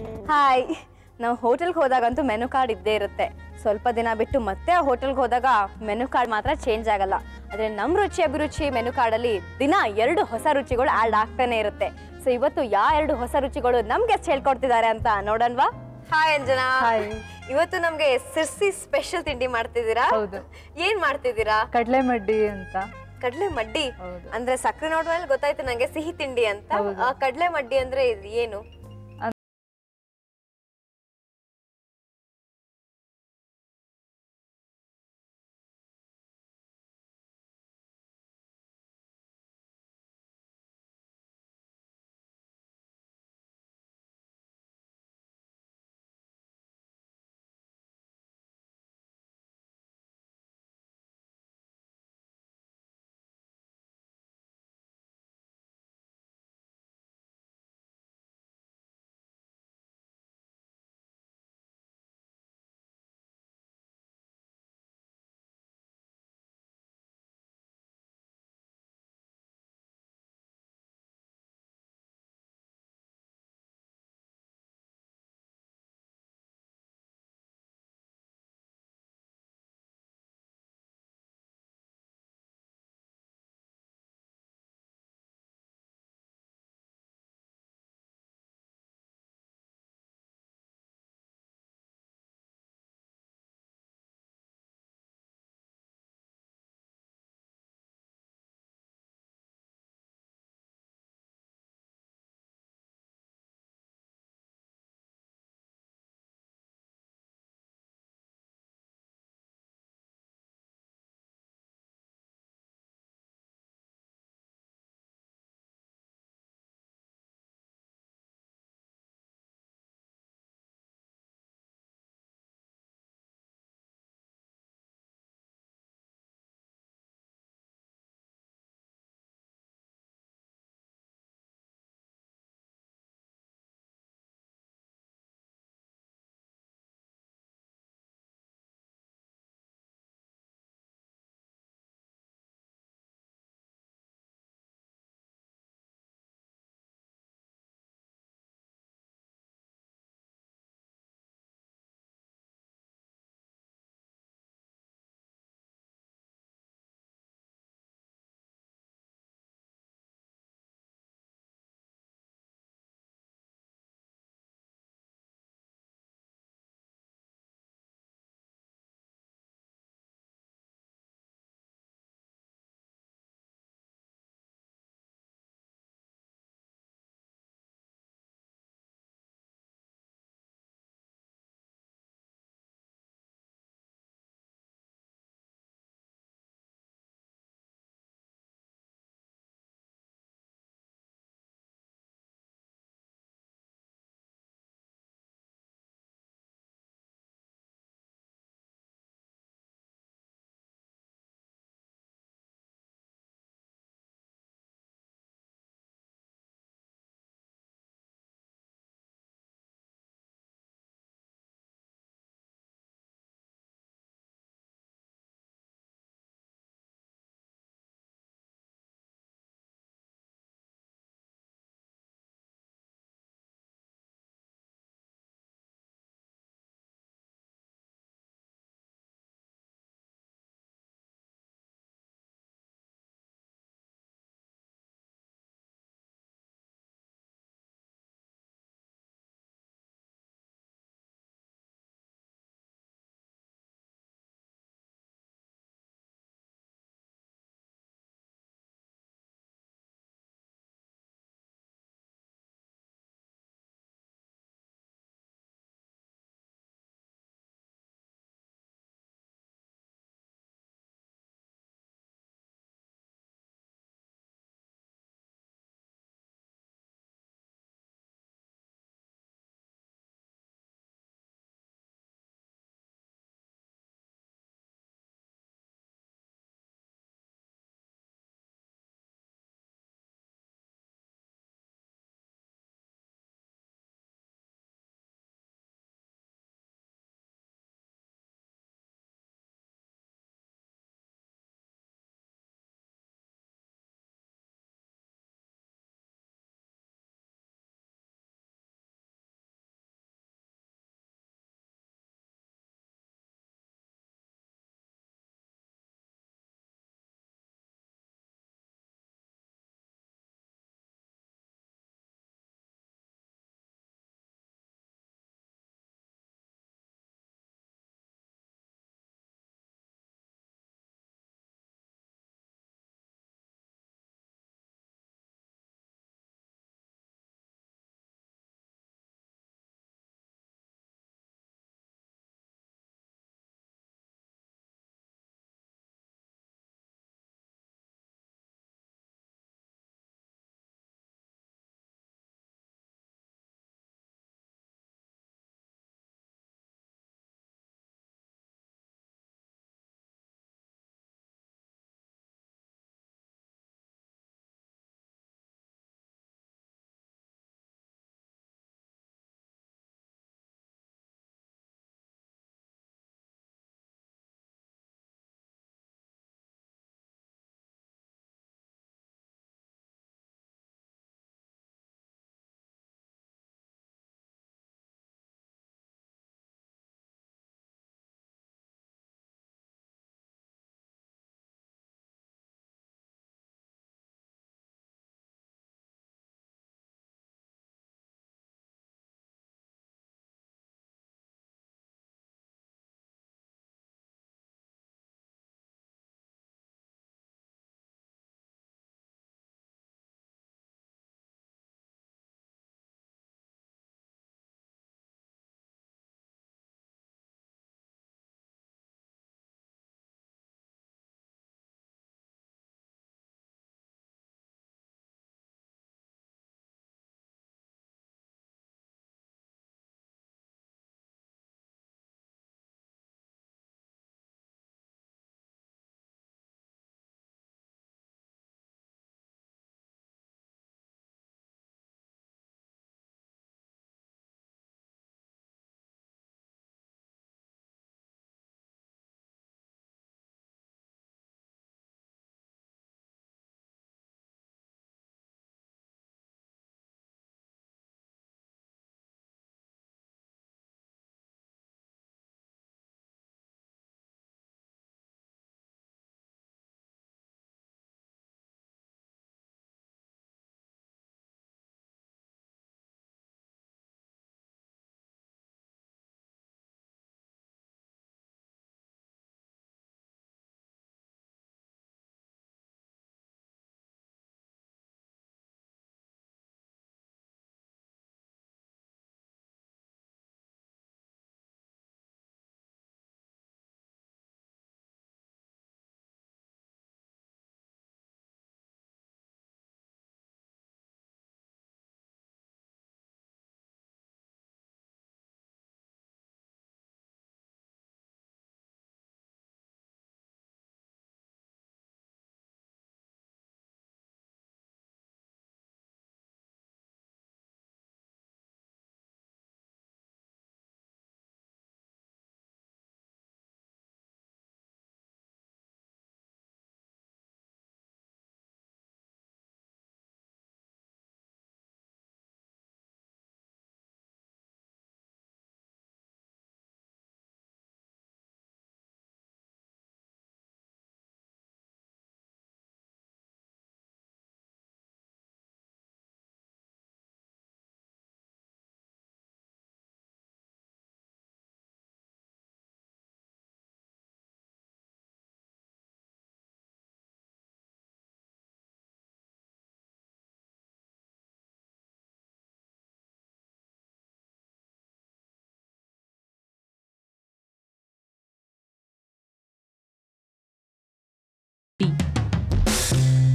Hi ನಾವು ಹೋಟೆಲ್ಗೆ ಹೋದಾಗಂತೂ menu card ಇದ್ದೇ ಇರುತ್ತೆ ಸ್ವಲ್ಪ ದಿನ ಬಿಟ್ಟು ಮತ್ತೆ ಆ ಹೋಟೆಲ್ಗೆ ಹೋದಾಗ ಮೆನು ಕಾರ್ಡ್ ಮಾತ್ರ ಚೇಂಜ್ ಆಗಲ್ಲ ಆದರೆ ನಮ್ಮ ರುಚಿ ಅಭಿರುಚಿ ಮೆನು ಕಾರ್ಡಲ್ಲಿ ದಿನ ಎರಡು ಹೊಸ ರುಚಿಗಳು ಆ್ಯಡ್ ಆಗ್ತಾನೆ ಇರುತ್ತೆ ಸೊ ಇವತ್ತು ಯಾವ ಎರಡು ಹೊಸ ರುಚಿಗಳು ನಮ್ಗೆ ಎಷ್ಟು ಹೇಳ್ಕೊಡ್ತಿದ್ದಾರೆ ಅಂತ ನೋಡೋಣವಾ ಹಾಯ್ ಅಂಜನಾ Hi. ಇವತ್ತು ನಮ್ಗೆ ಸಿರ್ಸಿ ಸ್ಪೆಷಲ್ ತಿಂಡಿ ಮಾಡ್ತಿದ್ದೀರಾ ಹೌದು ಏನ್ ಮಾಡ್ತಿದ್ದೀರಾ ಕಡಲೆ ಮಡ್ಡಿ ಅಂತ ಕಡ್ಲೆ ಮಡ್ಡಿ ಹೌದು. ಅಂದ್ರೆ ಸಕ್ಕರೆ ನೋಡುವಲ್ಲಿ ಗೊತ್ತಾಯ್ತು ನಂಗೆ ಸಿಹಿ ತಿಂಡಿ ಅಂತ ಹೌದು. ಆ, ಕಡ್ಲೆ ಮಡ್ಡಿ ಅಂದ್ರೆ ಇದು ಏನು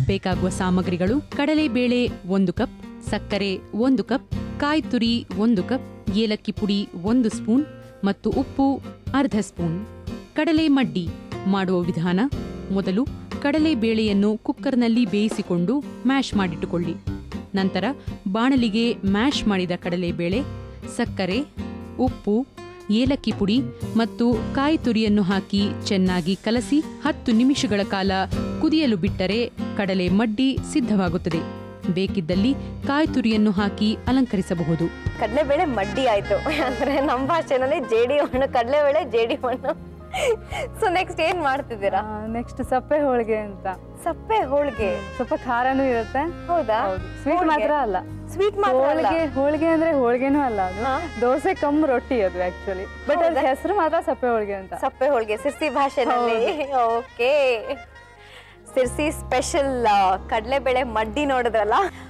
ಬೇಕಾಗುವ ಸಾಮಗ್ರಿಗಳು ಕಡಲೆಬೇಳೆ ಒಂದು ಕಪ್ ಸಕ್ಕರೆ ಒಂದು ಕಪ್ ಕಾಯಿ ತುರಿ ಒಂದು ಕಪ್ ಏಲಕ್ಕಿ ಪುಡಿ ಒಂದು ಸ್ಪೂನ್ ಮತ್ತು ಉಪ್ಪು ಅರ್ಧ ಸ್ಪೂನ್ ಕಡಲೆ ಮಡ್ಡಿ ಮಾಡುವ ವಿಧಾನ ಮೊದಲು ಕಡಲೆ ಬೇಳೆಯನ್ನು ಕುಕ್ಕರ್ನಲ್ಲಿ ಬೇಯಿಸಿಕೊಂಡು ಮ್ಯಾಶ್ ಮಾಡಿಟ್ಟುಕೊಳ್ಳಿ ನಂತರ ಬಾಣಲಿಗೆ ಮ್ಯಾಶ್ ಮಾಡಿದ ಕಡಲೆಬೇಳೆ ಸಕ್ಕರೆ ಉಪ್ಪು ಏಲಕ್ಕಿ ಪುಡಿ ಮತ್ತು ಕಾಯಿ ತುರಿಯನ್ನು ಹಾಕಿ ಚೆನ್ನಾಗಿ ಕಲಸಿ ಹತ್ತು ನಿಮಿಷಗಳ ಕಾಲ ಕುದಿಯಲು ಬಿಟ್ಟರೆ ಕಡಲೆ ಮಡ್ಡಿ ಸಿದ್ಧವಾಗುತ್ತದೆ ಬೇಕಿದ್ದಲ್ಲಿ ಕಾಯಿ ತುರಿಯನ್ನು ಹಾಕಿ ಅಲಂಕರಿಸಬಹುದು ಕಡಲೆಬೇಳೆ ಮಡ್ಡಿ ಆಯ್ತು ಅಂದ್ರೆ ನಮ್ಮ ಭಾಷೆನಲ್ಲಿ ಜೇಡಿ ಮಣ್ಣು ಕಡಲೆಬೇಳೆ ಜೇಡಿ ಮಣ್ಣು ಸೊ ನೆಕ್ಸ್ಟ್ ಏನ್ ಮಾಡ್ತಿದ್ದೀರಾ ನೆಕ್ಸ್ಟ್ ಸಪ್ಪೆ ಹೋಳಿಗೆ ಅಂತ ಸಪ್ಪೆ ಹೋಳಿಗೆ ಸ್ವಲ್ಪ ಖಾರನೂ ಇರುತ್ತೆ ಹೌದಾ ಸ್ವೀಟ್ ಮಾತ್ರ ಅಲ್ಲ ಸ್ವೀಟ್ ಮಾತ್ರ ಅಲ್ಲ. ಹೋಳಿಗೆ ಹೋಳಿಗೆ ಅಂದ್ರೆ ಹೋಳಿಗೆನೂ ಅಲ್ಲ ಅದು ಹಾ. ದೋಸೆ ಕಮ್ ರೊಟ್ಟಿ ಅದು ಆಕ್ಚುಲಿ ಬಟ್ ಅದ್ರ ಹೌದಾ? ಹೆಸರು ಮಾತ್ರ ಸಪ್ಪೆ ಹೋಳಿಗೆ ಅಂತ ಸಪ್ಪೆ ಹೋಳಿಗೆ ಸಿರ್ಸಿ ಭಾಷೆನಲ್ಲಿ ಓಕೆ ಸಿರ್ಸಿ ಸ್ಪೆಷಲ್ ಕಡಲೆಬೇಳೆ ಮಡ್ಡಿ ನೋಡಿದ್ರಲ್ಲ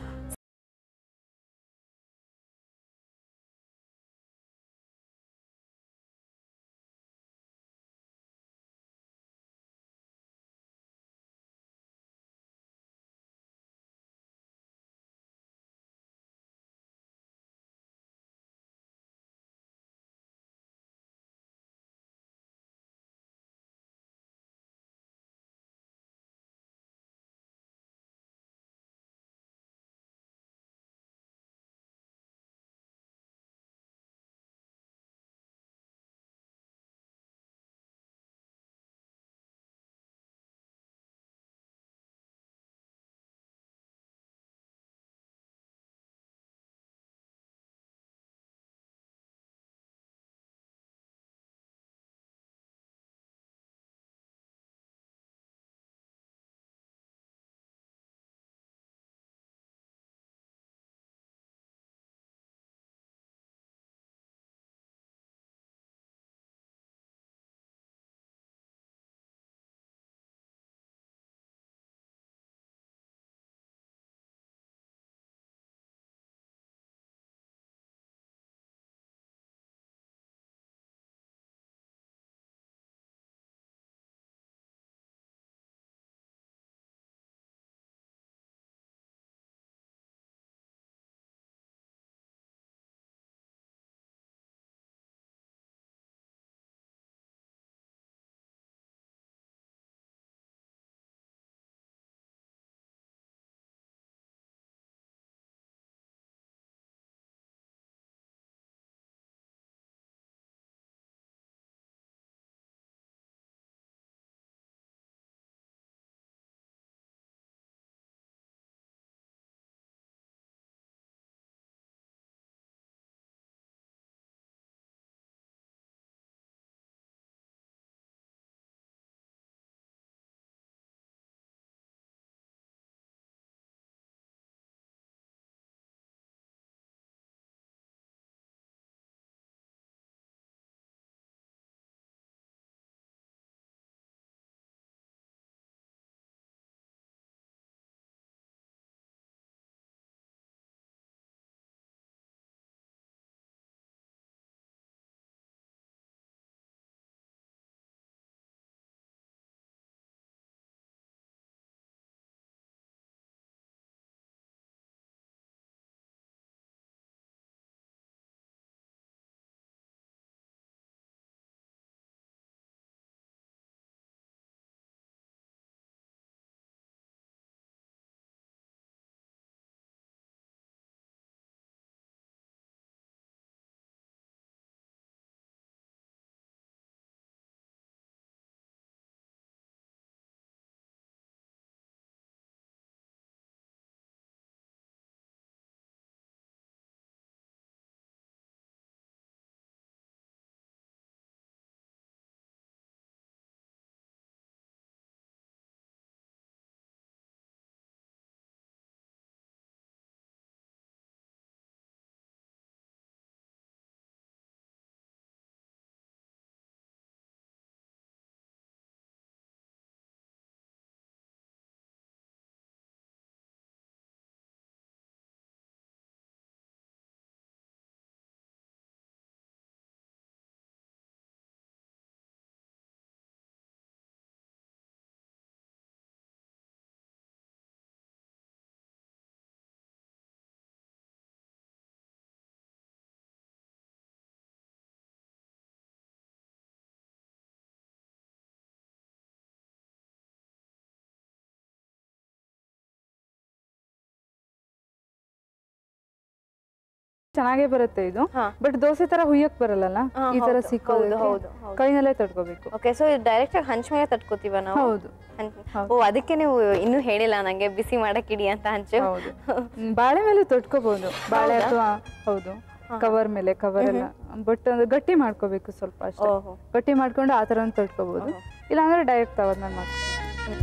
ಚೆನ್ನಾಗೇ ಬರುತ್ತೆ ಇದು ಹಾ. ಬಟ್ ದೋಸೆ ತರ ಹುಯ್ಯಕ್ ಬರಲ್ಲ ಹಾ, ಈ ತರ ಹೌದು, ಸಿಕ್ಕೋದಕ್ಕೆ ಹೌದು, ಹೌದು. ಕೈನಲ್ಲೇ ತಟ್ಕೋಬೇಕು ಓಕೆ ಸೊ ಇದು ಡೈರೆಕ್ಟ್ ಆಗಿ ಹಂಚ್ ಮೇಲೆ ತಟ್ಕೋತೀವ ನಾವು ಹೌದು ಹಂಚ್- ಹೌದು. ಓ ಅದಕ್ಕೆ ನೀವು ಇನ್ನೂ ಹೇಳಿಲ್ಲ ನಂಗೆ ಬಿಸಿ ಮಾಡಕ್ ಇಡಿ ಅಂತ ಹಂಚು ಹೌದು ಹ್ಮ್, ಬಾಳೆ ಮೇಲೆ ತೊಟ್ಕೋಬಹುದು ಬಾಳೆ ಅಥವಾ ಹೌದು ಕವರ್ ಮೇಲೆ ಕವರ್ ಎಲ್ಲ ಬಟ್ ಅದು ಗಟ್ಟಿ ಮಾಡ್ಕೋಬೇಕು ಸ್ವಲ್ಪ ಅಷ್ಟೇ ಓಹೋ ಗಟ್ಟಿ ಮಾಡ್ಕೊಂಡು ಆ ತರ ಒಂದು ತೊಟ್ಕೋಬಹುದು ಇಲ್ಲಾಂದ್ರೆ ಡೈರೆಕ್ಟ್ ತವದ್ ಮೇಲೆ ಮಾಡ್ಕೋಬಹುದು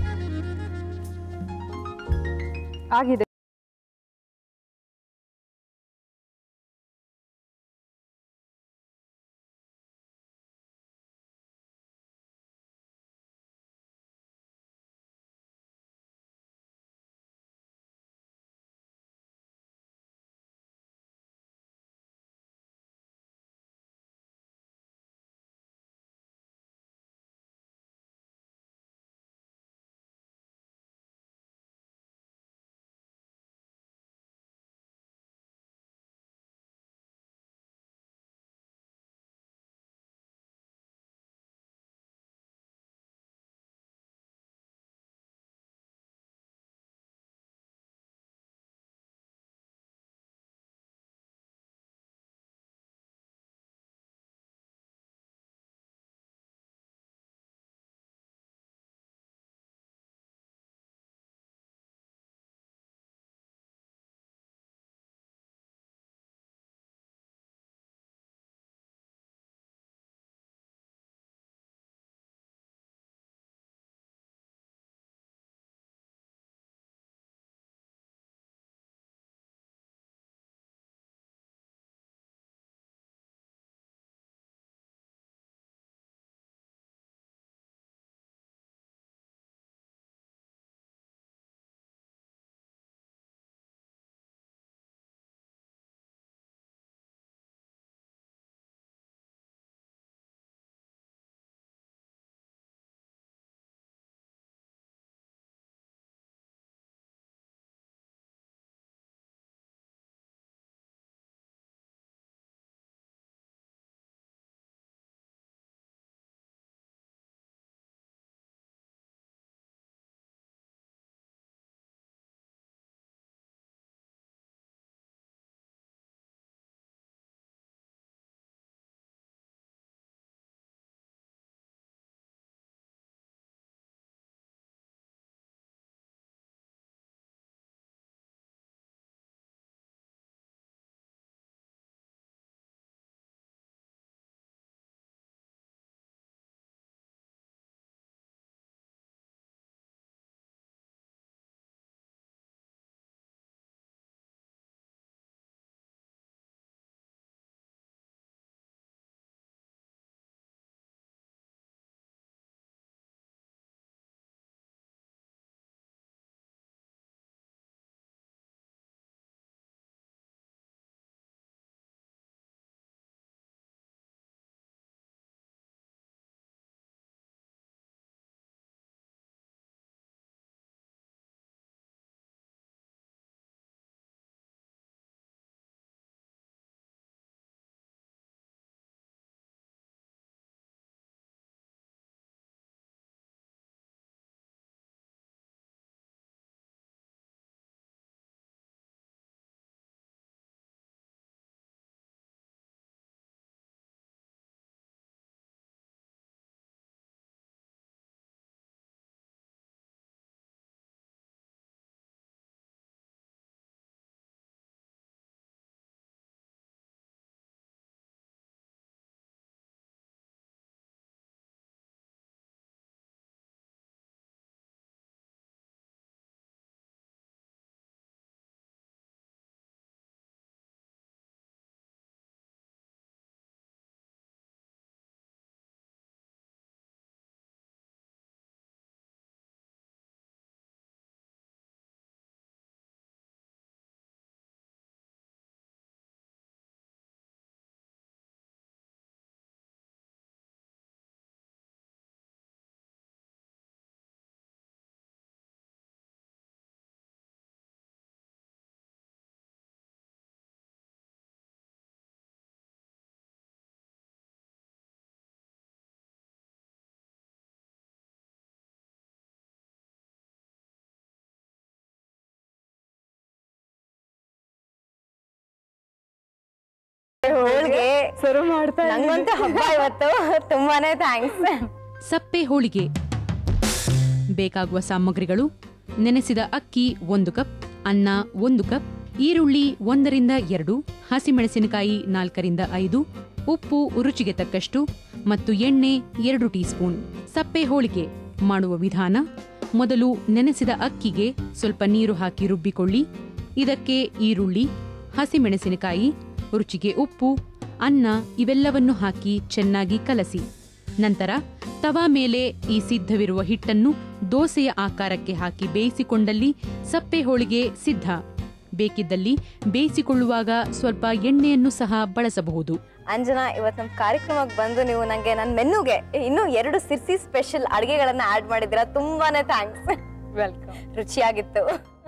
ಆಗಿದೆ ಸಪ್ಪೆ ಹೋಳಿಗೆ ಸರ್ವ್ ಮಾಡ್ತಾ ಇದ್ದೀನಿ. ನಂಗಂತೂ ಹಬ್ಬ ಇವತ್ತು ತುಂಬಾನೇ ಥ್ಯಾಂಕ್ಸ್ ಸಪ್ಪೆ ಹೋಳಿಗೆ ಬೇಕಾಗುವ ಸಾಮಗ್ರಿಗಳು ನೆನೆಸಿದ ಅಕ್ಕಿ ಒಂದು ಕಪ್ ಅನ್ನ ಒಂದು ಕಪ್ ಈರುಳ್ಳಿ ಒಂದರಿಂದ ಎರಡು ಹಸಿಮೆಣಸಿನಕಾಯಿ ನಾಲ್ಕರಿಂದ ಐದು ಉಪ್ಪು ರುಚಿಗೆ ತಕ್ಕಷ್ಟು ಮತ್ತು ಎಣ್ಣೆ ಎರಡು ಟೀ ಸ್ಪೂನ್ ಸಪ್ಪೆ ಹೋಳಿಗೆ ಮಾಡುವ ವಿಧಾನ ಮೊದಲು ನೆನೆಸಿದ ಅಕ್ಕಿಗೆ ಸ್ವಲ್ಪ ನೀರು ಹಾಕಿ ರುಬ್ಬಿಕೊಳ್ಳಿ ಇದಕ್ಕೆ ಈರುಳ್ಳಿ ಹಸಿಮೆಣಸಿನಕಾಯಿ ರುಚಿಗೆ ಉಪ್ಪು ಅನ್ನ ಇವೆಲ್ಲವನ್ನು ಹಾಕಿ ಚೆನ್ನಾಗಿ ಕಲಸಿ ನಂತರ ತವಾ ಮೇಲೆ ಈ ಸಿದ್ಧವಿರುವ ಹಿಟ್ಟನ್ನು ದೋಸೆಯ ಆಕಾರಕ್ಕೆ ಹಾಕಿ ಬೇಯಿಸಿಕೊಂಡಲ್ಲಿ ಸಪ್ಪೆ ಹೋಳಿಗೆ ಸಿದ್ಧ ಬೇಕಿದ್ದಲ್ಲಿ ಬೇಯಿಸಿಕೊಳ್ಳುವಾಗ ಸ್ವಲ್ಪ ಎಣ್ಣೆಯನ್ನು ಸಹ ಬಳಸಬಹುದು ಅಂಜನಾ ಇವತ್ತು ನಮ್ಮ ಕಾರ್ಯಕ್ರಮಕ್ಕೆ ಬಂದು ನೀವು ನಂಗೆ ನನ್ನ ಮೆನ್ನುಗೆ ಇನ್ನೂ ಎರಡು ಸಿರ್ಸಿ ಸ್ಪೆಷಲ್ ಅಡುಗೆಗಳನ್ನ ಆಡ್ ಮಾಡಿದ್ದೀರಾ ತುಂಬಾನೇ ಥ್ಯಾಂಕ್ಸ್ ವೆಲ್ಕಮ್ ರುಚಿಯಾಗಿತ್ತು